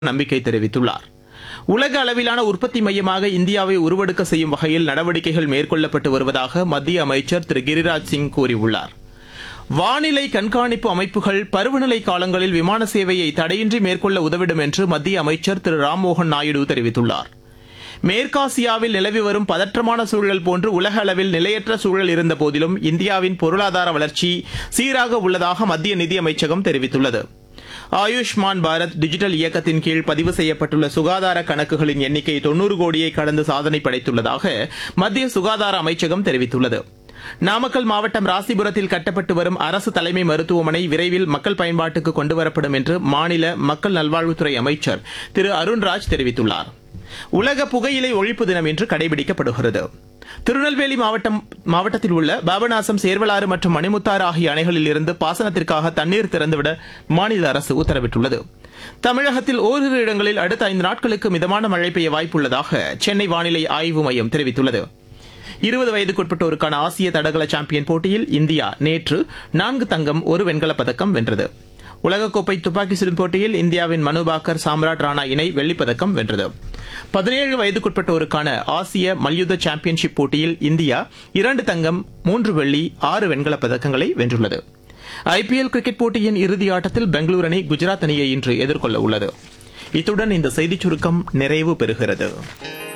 நம்பிக்கை தெரிவித்துள்ளார் உலக அளவிலான உற்பத்தி மையமாக இந்தியாவை உருவெடுக்க செய்யும் வகையில் நடவடிக்கைகள் மேற்கொள்ளப்பட்டு வருவதாக மத்திய அமைச்சர் திரு கிரிராஜ் சிங் கூறியுள்ளார் வானிலை கண்காணிப்பு அமைப்புகள் பருவநிலை காலங்களில் விமான சேவையை தடையின்றி மேற்கொள்ள உதவிடும் என்று மத்திய அமைச்சர் திரு ராம்மோகன் நாயுடு தெரிவித்துள்ளார் மேற்காசியாவில் நிலவி வரும் பதற்றமான சூழல் போன்று உலக அளவில் நிலையற்ற சூழல் இருந்த போதிலும் இந்தியாவின் பொருளாதார வளர்ச்சி சீராக உள்ளதாக மத்திய நிதியமைச்சகம் தெரிவித்துள்ளது ஆயுஷ்மான் பாரத் டிஜிட்டல் இயக்கத்தின் கீழ் பதிவு செய்யப்பட்டுள்ள சுகாதார கணக்குகளின் எண்ணிக்கை தொன்னூறு கோடியை கடந்து சாதனை படைத்துள்ளதாக மத்திய சுகாதார அமைச்சகம் தெரிவித்துள்ளது நாமக்கல் மாவட்டம் ராசிபுரத்தில் கட்டப்பட்டு வரும் அரசு தலைமை மருத்துவமனை விரைவில் மக்கள் பயன்பாட்டுக்கு கொண்டுவரப்படும் என்று மாநில மக்கள் நல்வாழ்வுத்துறை அமைச்சர் திரு அருண்ராஜ் தெரிவித்துள்ளார் உலக புகையிலை ஒழிப்பு தினம் இன்று கடைபிடிக்கப்படுகிறது திருநெல்வேலி மாவட்டம் மாவட்டத்தில் உள்ள பாபநாசம் சேர்வலாறு மற்றும் மணிமுத்தாறு ஆகிய அணைகளில் இருந்து பாசனத்திற்காக தண்ணீர் திறந்துவிட மாநில அரசு உத்தரவிட்டுள்ளது தமிழகத்தில் ஓரிரு இடங்களில் அடுத்த ஐந்து நாட்களுக்கு மிதமான மழை பெய்ய வாய்ப்புள்ளதாக சென்னை வானிலை ஆய்வு மையம் தெரிவித்துள்ளது இருபது வயதுக்குட்பட்டோருக்கான ஆசிய தடகள சாம்பியன் போட்டியில் இந்தியா நேற்று நான்கு தங்கம் ஒரு வெண்கலப் பதக்கம் வென்றது உலகக்கோப்பை துப்பாக்கி சுடும் போட்டியில் இந்தியாவின் மனு பாக்கர் சாம்ராட் ராணா இணை வெள்ளிப்பதக்கம் வென்றது பதினேழு வயதுக்குட்பட்டோருக்கான ஆசிய மல்யுத்த சாம்பியன்ஷிப் போட்டியில் இந்தியா இரண்டு தங்கம் மூன்று வெள்ளி ஆறு வெண்கலப் பதக்கங்களை வென்றுள்ளது ஐபிஎல் கிரிக்கெட் போட்டியின் இறுதி ஆட்டத்தில் பெங்களூரு அணி குஜராத் அணியை இன்று எதிர்கொள்ள உள்ளது இத்துடன் இந்த செய்திச் சுருக்கம் நிறைவு பெறுகிறது